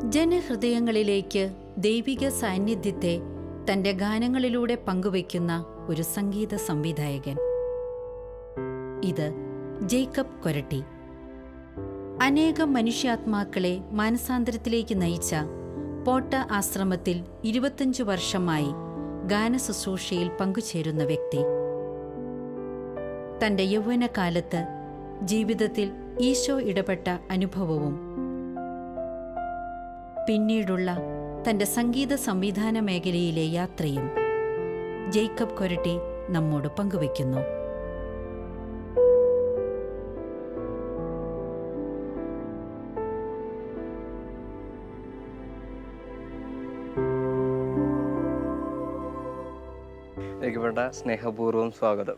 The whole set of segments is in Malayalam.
ജനഹൃദയങ്ങളിലേക്ക് ദൈവിക സാന്നിധ്യത്തെ തന്റെ ഗാനങ്ങളിലൂടെ പങ്കുവയ്ക്കുന്ന ഒരു സംഗീത സംവിധായകൻ ഇത് ജേക്കബ് കൊരട്ടി അനേകം മനുഷ്യാത്മാക്കളെ മാനസാന്തരത്തിലേക്ക് നയിച്ച പോട്ട ആശ്രമത്തിൽ ഇരുപത്തഞ്ചു വർഷമായി ഗാനശുശ്രൂഷയിൽ പങ്കുചേരുന്ന വ്യക്തി തന്റെ യൗവനകാലത്ത് ജീവിതത്തിൽ ഈശോ ഇടപെട്ട അനുഭവവും പിന്നീടുള്ള തന്റെ സംഗീത സംവിധാന മേഖലയിലെ യാത്രയും ജേക്കബ് കൊരട്ടി നമ്മോട് പങ്കുവയ്ക്കുന്നു എനിക്കപ്പെട്ട സ്നേഹപൂർവ്വം സ്വാഗതം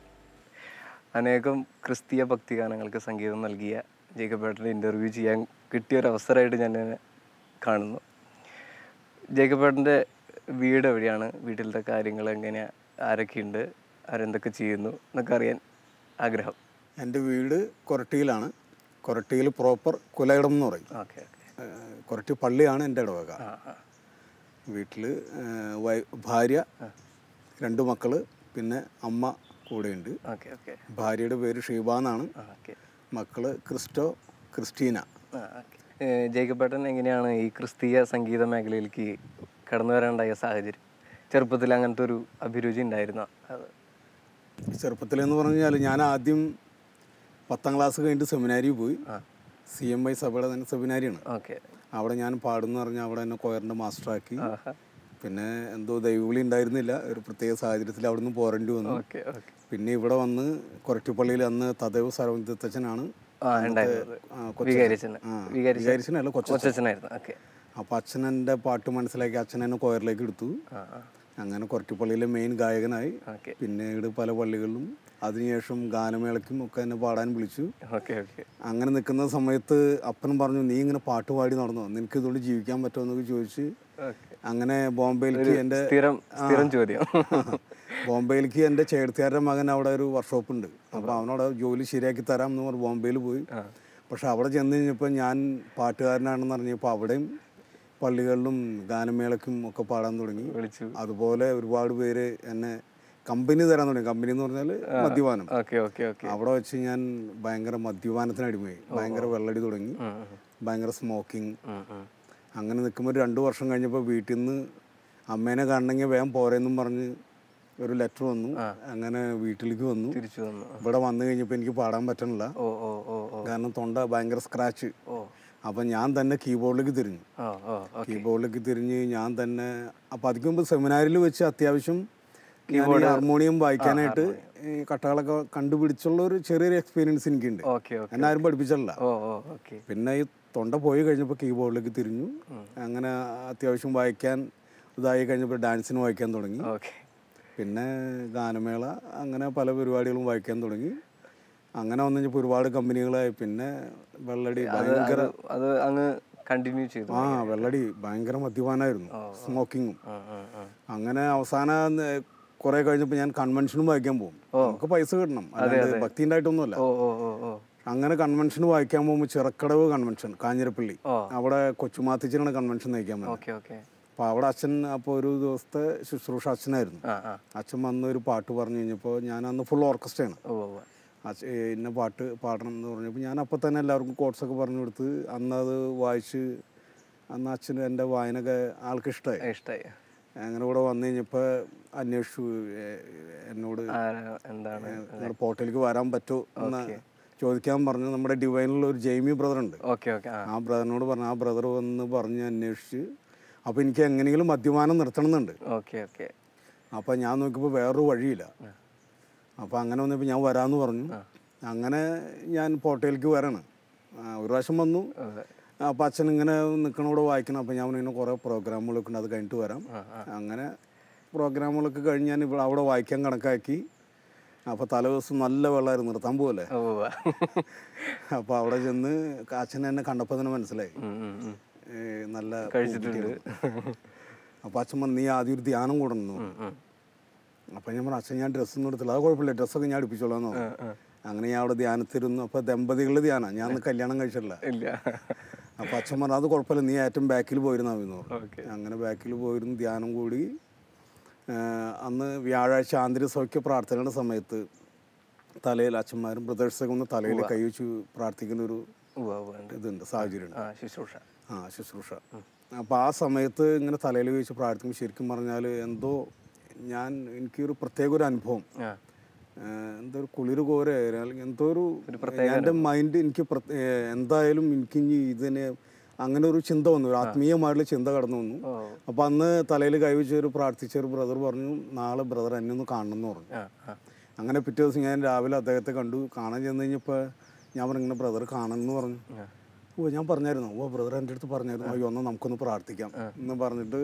അനേകം ക്രിസ്തീയ ഭക്തിഗാനങ്ങൾക്ക് സംഗീതം നൽകിയ ജേക്കബേട്ടൻ്റെ ഇൻ്റർവ്യൂ ചെയ്യാൻ കിട്ടിയ ഒരു അവസരമായിട്ട് ഞാൻ ഇതിനെ കാണുന്നു ജേക്കബേട്ടൻ്റെ വീട് എവിടെയാണ് വീട്ടിലത്തെ കാര്യങ്ങൾ എങ്ങനെയാണ് ആരൊക്കെയുണ്ട് ആരെന്തൊക്കെ ചെയ്യുന്നു എന്നൊക്കെ അറിയാൻ ആഗ്രഹം എൻ്റെ വീട് കൊരട്ടിയിലാണ് കൊരട്ടിയിൽ പ്രോപ്പർ കുലയിടം എന്ന് പറയും ഓക്കെ ഓക്കെ ഏഹ് കൊരട്ടി പള്ളിയാണ് എൻ്റെ ഇടവക ആ ആ വീട്ടിൽ ഭാര്യ രണ്ട് മക്കള് പിന്നെ അമ്മ കൂടെയുണ്ട് ഓക്കെ ഓക്കെ ഭാര്യയുടെ പേര് ഷീബ എന്നാണ് ആ ഓക്കെ മക്കള് ക്രിസ്റ്റോ ക്രിസ്റ്റീന ആ ഓക്കെ ജേക്കബേട്ടൻ എങ്ങനെയാണ് ഈ ക്രിസ്തീയ സംഗീത മേഖലയിലേക്ക് കടന്നു വരാനുണ്ടായ സാഹചര്യം ചെറുപ്പത്തിൽ അങ്ങനത്തെ ഒരു അഭിരുചി ഉണ്ടായിരുന്നോ അത് ചെറുപ്പത്തിലെന്ന് പറഞ്ഞാൽ ഞാൻ ആദ്യം പത്താം ക്ലാസ് കഴിഞ്ഞിട്ട് സെമിനാരിയിൽ പോയി സി എം ഐ സഭയുടെ തന്നെ സെമിനാരിയാണ് ഓക്കെ അവിടെ ഞാൻ പാടുന്ന പറഞ്ഞാൽ അവിടെ എന്നെ കൊയറിൻ്റെ മാസ്റ്ററാക്കി ആഹാ പിന്നെ എന്തോ ദൈവവിളി ഉണ്ടായിരുന്നില്ല ഒരു പ്രത്യേക സാഹചര്യത്തിൽ അവിടെ നിന്ന് പോരേണ്ടി വന്നു ഓക്കെ ഓക്കെ പിന്നെ ഇവിടെ വന്ന് കൊരട്ടിപ്പള്ളിയിൽ അന്ന് തദേവ് സർവന്തച്ഛനാണ് ആ ഉണ്ടായിരുന്നത് വികാരിച്ചന് വികാരിച്ചനല്ല കൊച്ചു കൊച്ചച്ഛനായിരുന്നു ഓക്കെ അപ്പോൾ അച്ഛൻ എൻ്റെ പാട്ട് മനസ്സിലാക്കി അച്ഛൻ എന്നെ കൊയറിലേക്ക് എടുത്തു ആ ആ അങ്ങനെ കൊരട്ടിപ്പള്ളിയിലെ മെയിൻ ഗായകനായി ഓക്കെ പിന്നീട് പല പള്ളികളിലും അതിനുശേഷം ഗാനമേളയ്ക്കും ഒക്കെ എന്നെ പാടാൻ വിളിച്ചു ഓക്കെ ഓക്കെ അങ്ങനെ നിൽക്കുന്ന സമയത്ത് അപ്പൻ പറഞ്ഞു നീ ഇങ്ങനെ പാട്ട് പാടി നടന്നോ നിനക്ക് ഇതുകൊണ്ട് ജീവിക്കാൻ പറ്റുമോ എന്നൊക്കെ ചോദിച്ച് ഓക്കെ അങ്ങനെ ബോംബെയിലേക്ക് എൻ്റെ സ്ഥിരം സ്ഥിരം ചോദ്യം ബോംബെയിലേക്ക് എൻ്റെ ചേർത്തിയാരുടെ മകൻ അവിടെ ഒരു വർക്ക്ഷോപ്പ് ഉണ്ട് അപ്പോൾ അവനോട് ജോലി ശരിയാക്കി തരാം എന്ന് പറഞ്ഞ് ബോംബെയിൽ പോയി പക്ഷെ അവിടെ ചെന്ന് കഴിഞ്ഞപ്പോൾ ഞാൻ പാട്ടുകാരനാണെന്ന് അറിഞ്ഞപ്പോൾ അവിടെയും പള്ളികളിലും ഗാനമേളയ്ക്കും ഒക്കെ പാടാൻ തുടങ്ങി വിളിച്ചു അതുപോലെ ഒരുപാട് പേര് എന്നെ കമ്പനി തരാൻ തുടങ്ങി കമ്പനി എന്ന് പറഞ്ഞാൽ മദ്യപാനം ഓക്കെ ഓക്കെ ഓക്കെ അവിടെ വെച്ച് ഞാൻ ഭയങ്കര മദ്യപാനത്തിന് അടിമയായി ഭയങ്കര വെള്ളടി തുടങ്ങി ഭയങ്കര സ്മോക്കിംഗ് അങ്ങനെ നിൽക്കുമ്പോൾ ഒരു രണ്ട് വർഷം കഴിഞ്ഞപ്പോൾ വീട്ടിൽ നിന്ന് അമ്മേനെ കാണണമെങ്കിൽ വേഗം പോരെന്നും പറഞ്ഞ് ഒരു ലെറ്റർ വന്നു അങ്ങനെ വീട്ടിലേക്ക് വന്നു തിരിച്ചു വന്നു ഇവിടെ വന്നു കഴിഞ്ഞപ്പോൾ എനിക്ക് പാടാൻ പറ്റണില്ല ഓ ഓ ഓ ഓ കാരണം തൊണ്ട ഭയങ്കര സ്ക്രാച്ച് ഓ അപ്പം ഞാൻ തന്നെ കീബോർഡിലേക്ക് തിരിഞ്ഞു ഓ ഓ ഓക്കെ കീബോർഡിലേക്ക് തിരിഞ്ഞ് ഞാൻ തന്നെ അപ്പം അതിക്ക് മുമ്പ് സെമിനാരിൽ വെച്ച് അത്യാവശ്യം ഞാൻ ഈ ഹാർമോണിയം വായിക്കാനായിട്ട് ഈ കട്ടകളൊക്കെ കണ്ടുപിടിച്ചുള്ള ഒരു ചെറിയൊരു എക്സ്പീരിയൻസ് എനിക്കുണ്ട് ഓക്കെ ഓക്കെ എന്നെ ആരും പഠിപ്പിച്ചില്ല ഓ ഓ ഓക്കെ പിന്നെ ഈ തൊണ്ട പോയി കഴിഞ്ഞപ്പോൾ കീബോർഡിലേക്ക് തിരിഞ്ഞു അങ്ങനെ അത്യാവശ്യം വായിക്കാൻ ഇതായി കഴിഞ്ഞപ്പോൾ ഡാൻസിന് വായിക്കാൻ തുടങ്ങി ഓക്കെ പിന്നെ ഗാനമേള അങ്ങനെ പല പരിപാടികളും വായിക്കാൻ തുടങ്ങി അങ്ങനെ വന്നു കഴിഞ്ഞപ്പോൾ ഒരുപാട് കമ്പനികളായി പിന്നെ വെള്ളടി ഭയങ്കര അത് അങ്ങ് കണ്ടിന്യൂ ചെയ്തു ആ വെള്ളടി ഭയങ്കര മദ്യപാനായിരുന്നു സ്മോക്കിങ്ങും ആ ആ ആ അങ്ങനെ അവസാനം കുറെ കഴിഞ്ഞപ്പോൾ ഞാൻ കൺവെൻഷനും വായിക്കാൻ പോകും നമുക്ക് പൈസ കിട്ടണം അല്ലാണ്ട് ഭക്തി ഉണ്ടായിട്ടൊന്നുമല്ല ഓ ഓ ഓ ഓ അങ്ങനെ കൺവെൻഷൻ വായിക്കാൻ പോകുമ്പോൾ ചിറക്കടവ് കൺവെൻഷൻ കാഞ്ഞിരപ്പള്ളി ഓ. അവിടെ കൊച്ചുമാത്തിച്ചനാണ് കൺവെൻഷൻ നയിക്കാൻ പോകുന്നത് ഓക്കെ ഓക്കെ അപ്പോൾ അവിടെ അച്ഛൻ അപ്പോൾ ഒരു ദിവസത്തെ ശുശ്രൂഷ അച്ഛനായിരുന്നു ആ ആ അച്ഛൻ വന്ന് ഒരു പാട്ട് പറഞ്ഞു കഴിഞ്ഞപ്പോൾ ഞാൻ അന്ന് ഫുൾ ഓർക്കസ്ട്രയാണ് ഓ ഓ ഓ. അച്ഛ ഇന്ന പാട്ട് പാടണം എന്ന് പറഞ്ഞപ്പോൾ ഞാൻ അപ്പോൾ തന്നെ എല്ലാവർക്കും കോഡ്സൊക്കെ പറഞ്ഞു കൊടുത്ത് അന്ന് അത് വായിച്ച് അന്ന് അച്ഛന് എൻ്റെ വായനയൊക്കെ ആൾക്ക് ഇഷ്ടമായി ഇഷ്ടായി അങ്ങനെ ഇവിടെ വന്നു കഴിഞ്ഞപ്പോൾ അന്വേഷിച്ചു ഏ, എന്നോട് ആ, എന്താണ് നിങ്ങളുടെ പോർട്ടലിലേക്ക് വരാൻ പറ്റുമോ എന്ന് ചോദിക്കാൻ പറഞ്ഞു നമ്മുടെ ഡിവൈനിലുള്ള ഒരു ജെയ്മി ബ്രദർ ഉണ്ട് ഓക്കെ ഓക്കെ ആ ആ ബ്രദറിനോട് പറഞ്ഞു ആ ബ്രദർ വന്ന് പറഞ്ഞ് അന്വേഷിച്ച് അപ്പോൾ എനിക്ക് എങ്ങനെയെങ്കിലും മദ്യപാനം നിർത്തണമെന്നുണ്ട് ഓക്കെ ഓക്കെ അപ്പോൾ ഞാൻ നോക്കിയപ്പോൾ വേറൊരു വഴിയില്ല അപ്പോൾ അങ്ങനെ വന്നപ്പോൾ ഞാൻ വരാമെന്ന് പറഞ്ഞു അങ്ങനെ ഞാൻ പോർട്ടയിലേക്ക് വരണം ആ, ഒരു പ്രാവശ്യം വന്നു അതെ. അപ്പോൾ അച്ഛൻ ഇങ്ങനെ നിൽക്കണോടെ വായിക്കണം അപ്പോൾ ഞാൻ ഇങ്ങനെ കുറേ പ്രോഗ്രാമുകളൊക്കെ ഉണ്ട് അത് കഴിഞ്ഞിട്ട് വരാം അങ്ങനെ പ്രോഗ്രാമുകളൊക്കെ കഴിഞ്ഞ് ഞാൻ ഇവിടെ അവിടെ വായിക്കാൻ കണക്കാക്കി അപ്പോൾ തലേ ദിവസം നല്ല വെള്ളമായിരുന്നു നിർത്താൻ പോകല്ലേ ഓ ഓ, ഓ. അപ്പോൾ അവിടെ ചെന്ന് അച്ഛൻ എന്നെ കണ്ടപ്പോൾ തന്നെ മനസ്സിലായി ഉം, ഉം, ഉം. ഏ, നല്ല കഴിച്ചിട്ടുണ്ട് അപ്പോൾ അച്ഛൻ പറഞ്ഞു നീ ആദ്യം ഒരു ധ്യാനം കൂടണം ഉം, ഉം. അപ്പം ഞാൻ പറഞ്ഞു അച്ഛൻ ഞാൻ ഡ്രസ്സൊന്നും എടുത്തില്ല അത് കുഴപ്പമില്ല ഡ്രസ്സൊക്കെ ഞാൻ അടുപ്പിച്ചോളാം എന്ന് പറഞ്ഞു അങ്ങനെ ഞാൻ അവിടെ ധ്യാനത്തിരുന്നു അപ്പോൾ ദമ്പതികളുടെ ധ്യാനം ഞാൻ അന്ന് കല്യാണം കഴിച്ചിട്ടില്ല ഇല്ല അപ്പോൾ അച്ഛൻ പറഞ്ഞു അത് കുഴപ്പമില്ല നീ ഏറ്റവും ബാക്കിൽ പോയിരുന്നാ മതി എന്ന് പറഞ്ഞു ഓക്കെ അങ്ങനെ ബാക്കിൽ പോയിരുന്നു ധ്യാനം കൂടി ആ, അന്ന് വ്യാഴാഴ്ച ആന്തരിക സൗഖ്യ പ്രാർത്ഥനയുടെ സമയത്ത് തലയിൽ അച്ഛന്മാരും ബ്രദേഴ്സൊക്കെ ഒന്ന് തലയിൽ കൈവച്ച് പ്രാർത്ഥിക്കുന്ന ഒരു ഉവ്വ് ഉവ്വ് ഉണ്ട്. ഇതുണ്ട് സാഹചര്യമുണ്ട് ആ ശുശ്രൂഷ ആ ശുശ്രൂഷ അപ്പോൾ ആ സമയത്ത് ഇങ്ങനെ തലയിൽ വെച്ച് പ്രാർത്ഥിക്കുമ്പോൾ ശരിക്കും പറഞ്ഞാൽ എന്തോ ഞാൻ എനിക്കൊരു പ്രത്യേക ഒരു അനുഭവം ആ ഏഹ് എന്തോ ഒരു കുളിര് കോര അല്ലെങ്കിൽ എന്തോ ഒരു എൻ്റെ മൈൻഡ് എനിക്ക് പ്രത്യ- ഏഹ് എന്തായാലും എനിക്ക് ഇനി ഇതിനെ അങ്ങനെ ഒരു ചിന്ത വന്നു ഒരു ആത്മീയമായിട്ടുള്ള ചിന്ത കടന്നു വന്നു ഓ അപ്പോൾ അന്ന് തലയിൽ കൈവച്ച് ഒരു പ്രാർത്ഥിച്ച ഒരു ബ്രദർ പറഞ്ഞു നാളെ ബ്രദർ എന്നെ ഒന്ന് കാണണം എന്ന് പറഞ്ഞു ആ ആ അങ്ങനെ പിറ്റേ ദിവസം ഞാൻ രാവിലെ അദ്ദേഹത്തെ കണ്ടു കാണാൻ ചെന്ന് കഴിഞ്ഞപ്പോൾ ഞാൻ പറഞ്ഞു ഇങ്ങനെ ബ്രദർ കാണണം എന്ന് പറഞ്ഞു ആ. ഓ ഞാൻ പറഞ്ഞായിരുന്നു ഓ ബ്രദർ എൻ്റെ അടുത്ത് പറഞ്ഞായിരുന്നു അയ്യോ എന്നാൽ നമുക്കൊന്ന് പ്രാർത്ഥിക്കാം എന്ന് പറഞ്ഞിട്ട്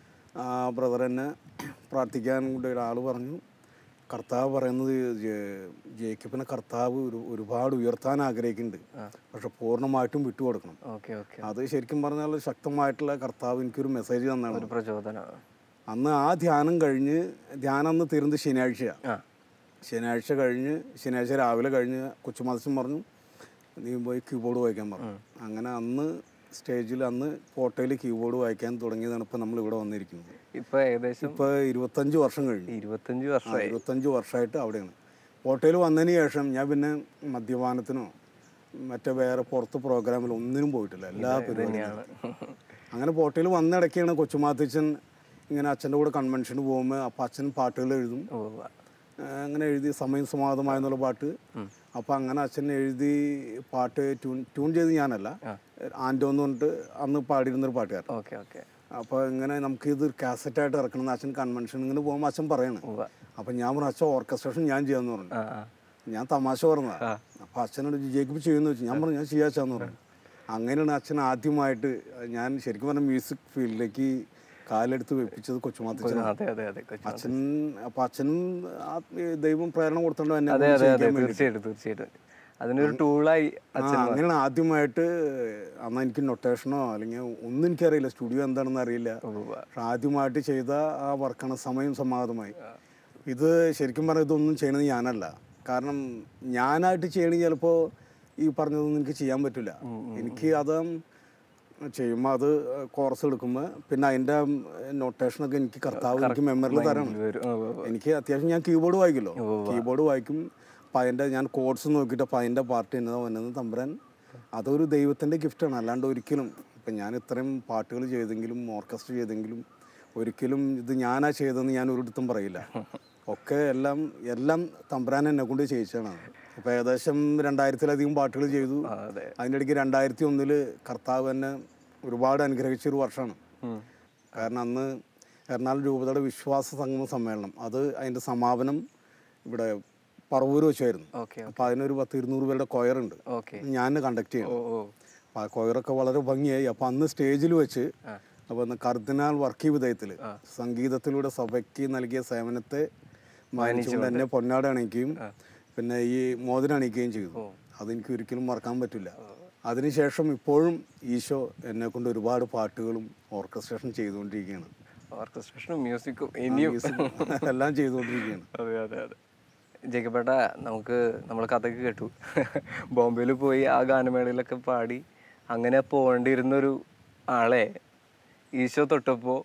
ആ ബ്രദർ എന്നെ പ്രാർത്ഥിക്കാൻ കൂടി ഒരാൾ പറഞ്ഞു കർത്താവ് പറയുന്നത് ജെ- ജേക്കബിനെ കർത്താവ് ഒരു ഒരുപാട് ഉയർത്താൻ ആഗ്രഹിക്കുന്നുണ്ട് പക്ഷെ പൂർണ്ണമായിട്ടും വിട്ടുകൊടുക്കണം ഓക്കെ ഓക്കെ അത് ശരിക്കും പറഞ്ഞാൽ ശക്തമായിട്ടുള്ള കർത്താവ് എനിക്കൊരു മെസ്സേജ് തന്നാണ് ഒരു പ്രചോദനം അന്ന് ആ ധ്യാനം കഴിഞ്ഞ് ധ്യാനം അന്ന് തീർന്നത് ശനിയാഴ്ചയാണ് ആ ശനിയാഴ്ച കഴിഞ്ഞ് ശനിയാഴ്ച രാവിലെ കഴിഞ്ഞ് കൊച്ചുമത്സ്യം പറഞ്ഞു നീ പോയി കീബോർഡ് വായിക്കാൻ പറഞ്ഞു അങ്ങനെ അന്ന് സ്റ്റേജിൽ അന്ന് ഫോട്ടോയിൽ കീബോർഡ് വായിക്കാൻ തുടങ്ങിയതാണ് ഇപ്പോൾ നമ്മൾ ഇവിടെ വന്നിരിക്കുന്നത് ഇപ്പൊ ഏകദേശം ഇപ്പോൾ ഇരുപത്തഞ്ച് വർഷം കഴിഞ്ഞു ഇരുപത്തഞ്ച് ആ, വർഷമായി ഇരുപത്തഞ്ച് വർഷമായിട്ട് അവിടെയാണ് ഫോട്ടോയിൽ വന്നതിന് ശേഷം ഞാൻ പിന്നെ മദ്യപാനത്തിനോ മറ്റേ വേറെ പുറത്ത് പ്രോഗ്രാമിൽ ഒന്നിനും പോയിട്ടില്ല എല്ലാ പരിപാടിയും തന്നെയാണ് അങ്ങനെ പോട്ടയിൽ വന്നിടയ്ക്കാണ് കൊച്ചുമാത്തച്ഛൻ ഇങ്ങനെ അച്ഛൻ്റെ കൂടെ കൺവെൻഷന് പോകുമ്പോൾ അപ്പം അച്ഛൻ പാട്ടുകൾ എഴുതും ഉവ്വ്. ആ, അങ്ങനെ എഴുതി സമയം സമാധമായ എന്നുള്ള പാട്ട് അപ്പം അങ്ങനെ അച്ഛൻ എഴുതി പാട്ട് ട്യൂൺ ട്യൂൺ ചെയ്ത് ഞാനല്ല ആൻറ്റോ എന്ന് പറഞ്ഞിട്ട് അന്ന് പാടിയിരുന്നൊരു പാട്ടുകാരൻ ഓക്കെ ഓക്കെ അപ്പോൾ ഇങ്ങനെ നമുക്ക് ഇത് കാസറ്റായിട്ട് ഇറക്കണം എന്ന് അച്ഛൻ കൺവെൻഷൻ ഇങ്ങനെ പോകുമ്പോൾ അച്ഛൻ പറയണം ഉവ്വ്. അപ്പം ഞാൻ പറഞ്ഞു അച്ഛൻ ഓർക്കസ്ട്രേഷൻ ഞാൻ ചെയ്യാമെന്ന് പറഞ്ഞു ആ ആ ഞാൻ തമാശ പറഞ്ഞതാ അപ്പോൾ അച്ഛനോട് ജയിക്കിപ്പ് ചെയ്യുമെന്ന് വെച്ചു ഞാൻ പറഞ്ഞു ഞാൻ ചെയ്യാച്ചാന്ന് പറഞ്ഞു അങ്ങനെയാണ് അച്ഛൻ ആദ്യമായിട്ട് ഞാൻ ശരിക്കും പറഞ്ഞ മ്യൂസിക് ഫീൽഡിലേക്ക് കാലെടുത്ത് വെപ്പിച്ചത് കൊച്ചുമാത്തച്ഛനാണ് അതെ അതെ അതെ കൊച്ചു അച്ഛൻ അപ്പൊ അച്ഛനും ആത്മീയ ദൈവം പ്രേരണ കൊടുത്തോണ്ട് എന്നെ അതെ കൊണ്ട് അതെ അതെ ചെയ്യിക്കാൻ വേണ്ടി. തീർച്ചയായിട്ടും തീർച്ചയായിട്ടും അതിനൊരു ടൂളായി ആ, അങ്ങനെയാണ് ആദ്യമായിട്ട് അന്ന് എനിക്ക് നൊട്ടേഷനോ അല്ലെങ്കിൽ ഒന്നും എനിക്കറിയില്ല സ്റ്റുഡിയോ എന്താണെന്ന് അറിയില്ല ഉവ്വ്. പക്ഷെ ആദ്യമായിട്ട് ചെയ്ത ആ വർക്കാണ് സമയം സമാധമായി ഇത് ശരിക്കും പറഞ്ഞാൽ ഇതൊന്നും ചെയ്യണത് ഞാനല്ല കാരണം ഞാനായിട്ട് ചെയ്യണ ചിലപ്പോൾ ഈ പറഞ്ഞതൊന്നും എനിക്ക് ചെയ്യാൻ പറ്റില്ല എനിക്ക് അത് ചെയ്യുമ്പോൾ അത് കോർസ് എടുക്കുമ്പോൾ പിന്നെ അതിൻ്റെ നൊട്ടേഷനൊക്കെ എനിക്ക് കർത്താവ് എനിക്ക് മെമ്മറിൽ തരണം വരും ഉവ്വ് ഉവ്വ്. എനിക്ക് അത്യാവശ്യം ഞാൻ കീബോർഡ് വായിക്കല്ലോ കീബോർഡ് വായിക്കും അപ്പം അതിൻ്റെ ഞാൻ കോഡ്സ് നോക്കിയിട്ട് അപ്പം അതിൻ്റെ പാർട്ട് എന്നതാ വന്നത് തമ്പുരാൻ അതൊരു ദൈവത്തിൻ്റെ ഗിഫ്റ്റാണ് അല്ലാണ്ട് ഒരിക്കലും ഇപ്പം ഞാൻ ഇത്രയും പാട്ടുകൾ ചെയ്തെങ്കിലും ഓർക്കസ്ട്ര ചെയ്തെങ്കിലും ഒരിക്കലും ഇത് ഞാനാ ചെയ്തതെന്ന് ഞാൻ ഒരിടത്തും പറയില്ല ഒക്കെ എല്ലാം എല്ലാം തമ്പുരാൻ എന്നെ കൊണ്ട് ചെയ്യിച്ചാണ് അപ്പോൾ ഏകദേശം രണ്ടായിരത്തിലധികം പാട്ടുകൾ ചെയ്തു ആ, അതെ അതിൻ്റെ ഇടയ്ക്ക് രണ്ടായിരത്തി ഒന്നിൽ കർത്താവ് എന്നെ ഒരുപാട് അനുഗ്രഹിച്ച ഒരു വർഷമാണ് ഉം. കാരണം അന്ന് എറണാകുളം രൂപതയുടെ വിശ്വാസ സംഗമ സമ്മേളനം അത് അതിൻ്റെ സമാപനം ഇവിടെ പറവൂർ വെച്ചായിരുന്നു ഓക്കെ അപ്പോൾ അതിനൊരു പത്ത് ഇരുന്നൂറ് പേരുടെ കൊയറുണ്ട് ഓക്കെ ഞാൻ കണ്ടക്ട് ഓ ചെയ്യണം ഓ അപ്പോൾ ആ കൊയറൊക്കെ വളരെ ഭംഗിയായി അപ്പോൾ അന്ന് സ്റ്റേജിൽ വെച്ച് അപ്പോൾ അന്ന് കർദിനാൾ വർക്കി വിധേയത്തിൽ സംഗീതത്തിലൂടെ സഭയ്ക്ക് നൽകിയ സേവനത്തെ മാനിച്ചുകൊണ്ട് എന്നെ പൊന്നാട അണിയിക്കുകയും പിന്നെ ഈ മോതിരം അണിയിക്കുകയും ചെയ്തു അതെനിക്ക് ഒരിക്കലും മറക്കാൻ പറ്റില്ല അതിനുശേഷം ഇപ്പോഴും ഈശോ എന്നെ കൊണ്ട് ഒരുപാട് പാട്ടുകളും ഓർക്കസ്ട്രേഷൻ ചെയ്തുകൊണ്ടിരിക്കുകയാണ് ഓർക്കസ്ട്രേഷനും മ്യൂസിക്കും ഇനിയും എല്ലാം ചെയ്തുകൊണ്ടിരിക്കുകയാണ് അതെ അതെ അതെ ജേക്കബേട്ട നമുക്ക് നമ്മൾ കഥയൊക്കെ കേട്ടു ബോംബെയിൽ പോയി ആ ഗാനമേളയിലൊക്കെ പാടി അങ്ങനെ പോകേണ്ടിയിരുന്നൊരു ആളെ ഈശോ തൊട്ടപ്പോൾ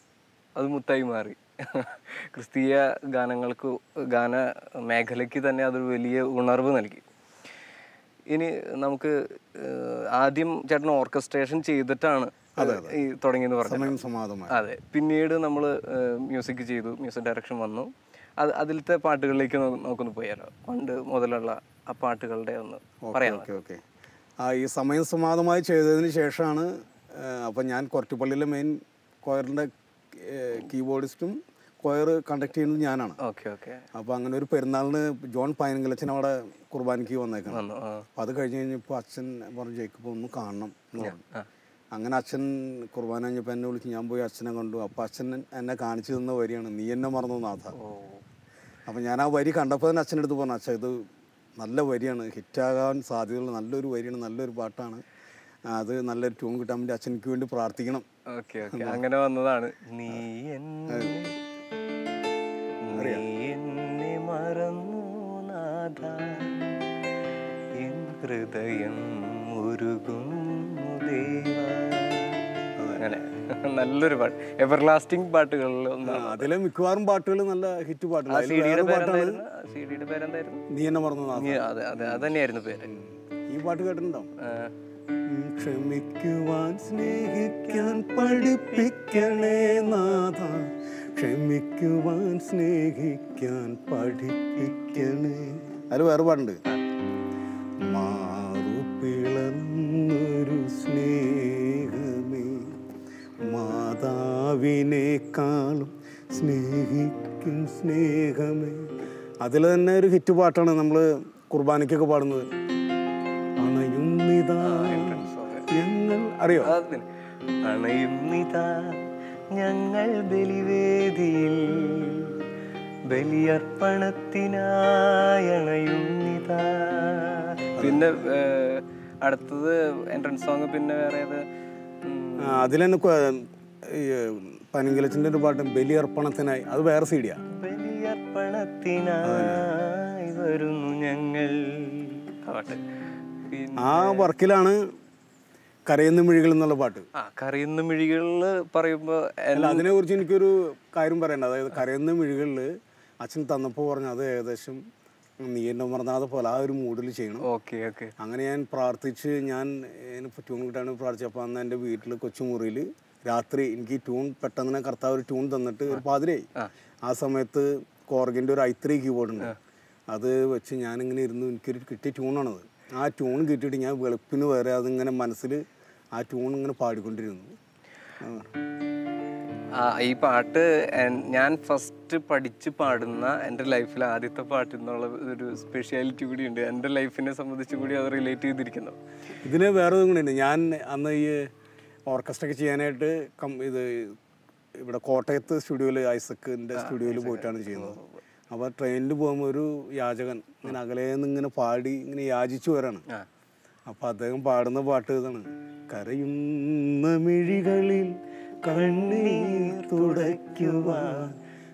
അത് മുത്തായി മാറി ക്രിസ്തീയ ഗാനങ്ങൾക്ക് ഗാന മേഖലയ്ക്ക് തന്നെ അതൊരു വലിയ ഉണർവ് നൽകി ഇനി നമുക്ക് ഏഹ്, ആദ്യം ചേട്ടൻ ഓർക്കസ്ട്രേഷൻ ചെയ്തിട്ടാണ് ഈ തുടങ്ങിയെന്ന് പറഞ്ഞു സമയം സമാധമായി അതെ പിന്നീട് നമ്മൾ മ്യൂസിക് ചെയ്തു മ്യൂസിക് ഡയറക്ഷൻ വന്നു അത് അതിലത്തെ പാട്ടുകളിലേക്ക് നോ- നമുക്കൊന്ന് പോയാലോ പണ്ട് മുതലുള്ള ആ പാട്ടുകളുടെ ഒന്ന് പറയാം ഓക്കെ ഓക്കെ ആ ഈ സമയം സമാധമായി ചെയ്തതിന് ശേഷമാണ് അപ്പം ഞാൻ കൊരട്ടിപ്പള്ളിയിലെ മെയിൻ കൊയറിൻ്റെ കീബോർഡിസ്റ്റും കൊയർ കണ്ടക്ട് ചെയ്യുന്നത് ഞാനാണ് ഓക്കെ ഓക്കെ അപ്പോൾ അങ്ങനെ ഒരു പെരുന്നാളിന് ജോൺ പൈനങ്കലച്ചൻ അവിടെ കുർബാനയ്ക്ക് വന്നേക്കണം വന്നു ആ അപ്പോൾ അത് കഴിഞ്ഞ് കഴിഞ്ഞപ്പോൾ അച്ഛൻ പറഞ്ഞു ജയിക്കപ്പോൾ ഒന്ന് കാണണം എന്ന് പറഞ്ഞു ആ. അങ്ങനെ അച്ഛൻ കുർബാന കഴിഞ്ഞപ്പോൾ എന്നെ വിളിച്ച് ഞാൻ പോയി അച്ഛനെ കണ്ടു അപ്പോൾ അച്ഛൻ എന്നെ കാണിച്ചു തന്ന വരിയാണ് നീ എന്നെ മറന്നു നാഥ ഓ അപ്പം ഞാൻ ആ വരി കണ്ടപ്പോൾ തന്നെ അച്ഛൻ്റെ അടുത്ത് പറഞ്ഞു അച്ഛൻ ഇത് നല്ല വരിയാണ് ഹിറ്റാകാൻ സാധ്യതയുള്ള നല്ലൊരു വരിയാണ് നല്ലൊരു പാട്ടാണ് അത് നല്ലൊരു ട്യൂൺ കിട്ടാൻ വേണ്ടി അച്ഛനക്ക് വേണ്ടി പ്രാർത്ഥിക്കണം ഓക്കെ ഓക്കെ അങ്ങനെ വന്നതാണ് നീ എന്നെ നീ എന്നെ മറന്നു നാഥ എൻ ഹൃദയം ഉരുകുന്നു ദേവാ അങ്ങനെ നല്ലൊരു പാട്ട് എവർലാസ്റ്റിംഗ് പാട്ടുകളിൽ ആ, ഒന്നാണ് അതിലെ മിക്കവാറും പാട്ടുകൾ നല്ല ഹിറ്റ് പാട്ടുകൾ ആ അതിൽ സി ഡിയുടെ വേറെ പാട്ടാണ് പേരെന്തായിരുന്നു സി ഡിയുടെ പേരെന്തായിരുന്നു നീ എന്നെ മറന്നതാ ഇനി അതെ അതെ അത് തന്നെയായിരുന്നു പേര് ഈ പാട്ട് കേട്ടിട്ടുണ്ടാവും ആ, ഉം, ക്ഷമിക്കുവാൻ സ്നേഹിക്കാൻ പഠിപ്പിക്കണേ നാഥ ക്ഷമിക്കുവാൻ സ്നേഹിക്കാൻ പഠിപ്പിക്കണേ അതിൽ വേറെ പാട്ടുണ്ട് മാറു പിളർന്നൊരു സ്നേഹമേ മാതാവിനേക്കാളും സ്നേഹിക്കും സ്നേഹമേ അതിൽ തന്നെ ഒരു ഹിറ്റ് പാട്ടാണ് നമ്മൾ കുർബാനയ്ക്കൊക്കെ പാടുന്നത് അണയുന്നിതാ ഞങ്ങൾ അറിയോ അത് തന്നെ. അണയുന്നിതാ ഞങ്ങൾ ബലിവേദിയിൽ ബലിയർപ്പണത്തിനായി അണയുന്നിതാ പിന്നെ ഏർ, അടുത്തത് എൻട്രൻസ് സോങ് പിന്നെ വേറെ ഏത് ഉം, ആ, അതിൽ തന്നെ കൊ- ഈ പനിങ്കലച്ചിൻ്റെ ഒരു പാട്ട് ബലിയർപ്പണത്തിനായി അത് വേറെ സീഡിയാ ബലിയർപ്പണത്തിനായി വരുന്നു ഞങ്ങൾ ആ പാട്ട് പിന്നെ ആ വർക്കിലാണ് കരയുന്ന മിഴികൾ എന്നുള്ള പാട്ട് ആ കറിയുന്ന മിഴികളിൽ പറയുമ്പോൾ അല്ല അതിനെക്കുറിച്ച് എനിക്കൊരു കാര്യം പറയണ്ട അതായത് കരയുന്ന മിഴികളിൽ അച്ഛൻ തന്നപ്പോൾ പറഞ്ഞു അത് ഏകദേശം നീ എന്നെ മറന്നാതെ പോലെ ആ ഒരു മൂഡിൽ ചെയ്യണം ഓക്കെ ഓക്കെ അങ്ങനെ ഞാൻ പ്രാർത്ഥിച്ച് ഞാൻ എനിക്ക് ട്യൂൺ കിട്ടാൻ പ്രാർത്ഥിച്ചപ്പോൾ അന്ന് എൻ്റെ വീട്ടിൽ കൊച്ചുമുറിയിൽ രാത്രി എനിക്ക് ട്യൂൺ പെട്ടെന്ന് തന്നെ കർത്താവ് ഒരു ട്യൂൺ തന്നിട്ട് ഒരു പാതിരയായി ആ സമയത്ത് കോർഗിൻ്റെ ഒരു ഐത്രി കീബോർഡ് ഉണ്ട് അത് വെച്ച് ഞാനിങ്ങനെ ഇരുന്നു എനിക്കൊരു കിട്ടിയ ട്യൂണാണത് ആ ട്യൂൺ കിട്ടിയിട്ട് ഞാൻ വെളുപ്പിന് വരെ അതിങ്ങനെ മനസ്സിൽ ആ ട്യൂൺ ഇങ്ങനെ പാടിക്കൊണ്ടിരുന്നു ആ. ആ ഈ പാട്ട് എൻ- ഞാൻ ഫസ്റ്റ് പഠിച്ച് പാടുന്ന എൻ്റെ ലൈഫിൽ ആദ്യത്തെ പാട്ട് എന്നുള്ള ഒരു സ്പെഷ്യാലിറ്റി കൂടി ഉണ്ട് എൻ്റെ ലൈഫിനെ സംബന്ധിച്ച് കൂടി അത് റിലേറ്റ് ചെയ്തിരിക്കുന്നു ഇതിന് വേറെ ഒന്നും കൂടിയുണ്ട് ഞാൻ അന്ന് ഈ ഓർക്കസ്ട്ര ഒക്കെ ചെയ്യാനായിട്ട് കം ഇത് ഇവിടെ കോട്ടയത്ത് സ്റ്റുഡിയോയിൽ ഐസക്കിൻ്റെ സ്റ്റുഡിയോയിൽ പോയിട്ടാണ് ചെയ്യുന്നത് അപ്പോൾ ട്രെയിനിൽ പോകുമ്പോൾ ഒരു യാചകൻ ഇങ്ങനെ അകലേന്ന് ഇങ്ങനെ പാടി ഇങ്ങനെ യാചിച്ചു വരാണ് ആ അപ്പോൾ അദ്ദേഹം പാടുന്ന പാട്ട് ഇതാണ് കരയുന്ന മിഴികളിൽ കണ്ണീർ തുടയ്ക്കുവാൻ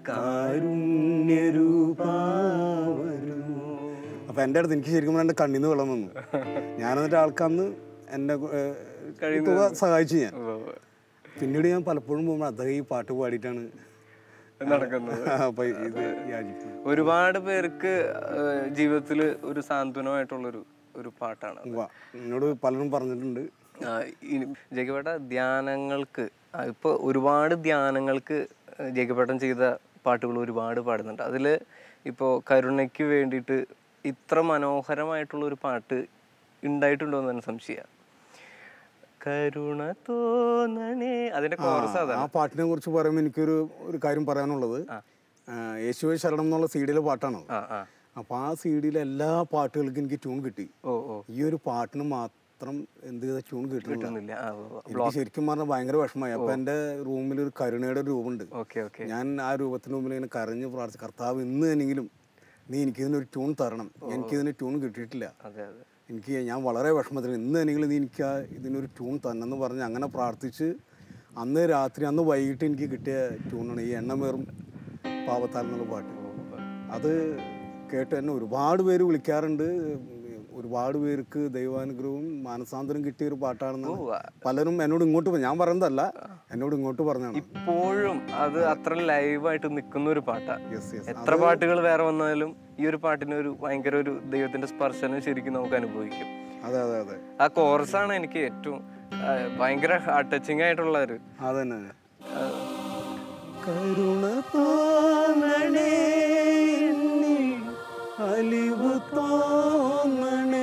കാരുണ്യരൂപാവരൂ അപ്പോൾ എൻ്റെ അടുത്ത് എനിക്ക് ശരിക്കും പറഞ്ഞാൽ എൻ്റെ കണ്ണിൽ നിന്ന് വെള്ളം വന്നു ഞാൻ എന്നിട്ട് ആൾക്കന്ന് എന്നെ ഏഹ്, തുക സഹായിച്ചു ഞാൻ ഉവ്വ് ഉവ്വ്. പിന്നീട് ഞാൻ പലപ്പോഴും പോകുമ്പോൾ അദ്ദേഹം ഈ പാട്ട് പാടിയിട്ടാണ് നടക്കുന്നത് അപ്പോൾ ഇത് യാചിക്കുന്നത് ഒരുപാട് പേർക്ക് ജീവിതത്തിൽ ഒരു സാന്ത്വനമായിട്ടുള്ളൊരു ഒരു പാട്ടാണ് ഉവ്വ. എന്നോട് പലരും പറഞ്ഞിട്ടുണ്ട് ആ, ഇനി ജേക്കബേട്ട ധ്യാനങ്ങൾക്ക് ആ, ഇപ്പൊ ഒരുപാട് ധ്യാനങ്ങൾക്ക് ജേക്കബേട്ടൻ ചെയ്ത പാട്ടുകൾ ഒരുപാട് പാടുന്നുണ്ട് അതിൽ ഇപ്പോൾ കരുണയ്ക്ക് വേണ്ടിയിട്ട് ഇത്ര മനോഹരമായിട്ടുള്ള ഒരു പാട്ട് ഉണ്ടായിട്ടുണ്ടോ എന്ന് തന്നെ സംശയ കരുണ തോന്നണേ അതിന്റെ കോറസ് ആ അതാണ് പാട്ടിനെ കുറിച്ച് പറയുമ്പോൾ എനിക്കൊരു ഒരു കാര്യം പറയാനുള്ളത് ആ, യേശുവെ ശരണം എന്നുള്ള സി ഡിയിലെ പാട്ടാണത് ആ ആ അപ്പോൾ ആ സി ഡിയിലെ എല്ലാ പാട്ടുകൾക്കും എനിക്ക് ട്യൂൺ കിട്ടി ഓ ഓ ഈ ഒരു പാട്ടിന് മാത്രം എന്ത് ചെയ്ത ട്യൂൺ കിട്ടുന്നില്ല കിട്ടുന്നില്ല ആ എനിക്ക് ശരിക്കും പറഞ്ഞാൽ ഭയങ്കര വിഷമമായി അപ്പോൾ എൻ്റെ റൂമിൽ ഒരു കരുണയുടെ ഒരു രൂപമുണ്ട് ഓക്കെ ഓക്കെ ഞാൻ ആ രൂപത്തിന് മുമ്പിൽ ഇങ്ങനെ കരഞ്ഞ് പ്രാർത്ഥിച്ചു കർത്താവ് ഇന്ന് എന്നെങ്കിലും നീ എനിക്കിതിനൊരു ട്യൂൺ തരണം എനിക്കിതിന് ട്യൂൺ കിട്ടിയിട്ടില്ല അതെ അതെ എനിക്ക് ഞാൻ വളരെ വിഷമത്തിൽ ഇന്ന് എന്നെങ്കിലും നീ എനിക്ക് ആ ഇതിനൊരു ട്യൂൺ തന്നെന്ന് പറഞ്ഞ് അങ്ങനെ പ്രാർത്ഥിച്ച് അന്ന് രാത്രി അന്ന് വൈകിട്ട് എനിക്ക് കിട്ടിയ ട്യൂണാണ് ഈ എണ്ണമേറും പാവത്താൽ എന്നുള്ള പാട്ട് അത് കേട്ട് എന്നെ ഒരുപാട് പേര് വിളിക്കാറുണ്ട് ഒരുപാട് പേർക്ക് ദൈവാനുഗ്രഹവും മാനസാന്തരം കിട്ടിയ ഒരു പാട്ടാണെന്ന് പലരും എന്നോട് ഇങ്ങോട്ട് പ- ഞാൻ പറയുന്നതല്ല എന്നോട് ഇങ്ങോട്ട് പറഞ്ഞാണ് ഇപ്പോഴും അത് അത്ര ലൈവായിട്ട് നിൽക്കുന്ന ഒരു പാട്ടാണ് യെസ് യെസ് എത്ര പാട്ടുകൾ വേറെ വന്നാലും ഈ ഒരു പാട്ടിന് ഒരു ഭയങ്കര ഒരു ദൈവത്തിന്റെ സ്പർശനം ശരിക്കും നമുക്ക് അനുഭവിക്കും അതെ അതെ അതെ ആ കോറസാണ് എനിക്ക് ഏറ്റവും ആ, ഭയങ്കര ഹാർട്ട് ടച്ചിങ് ആയിട്ടുള്ള ഒരു അതന്നെ ആ, കരുണ തോന്നണേ എന്നിൽ അലിവ് തോന്നണേ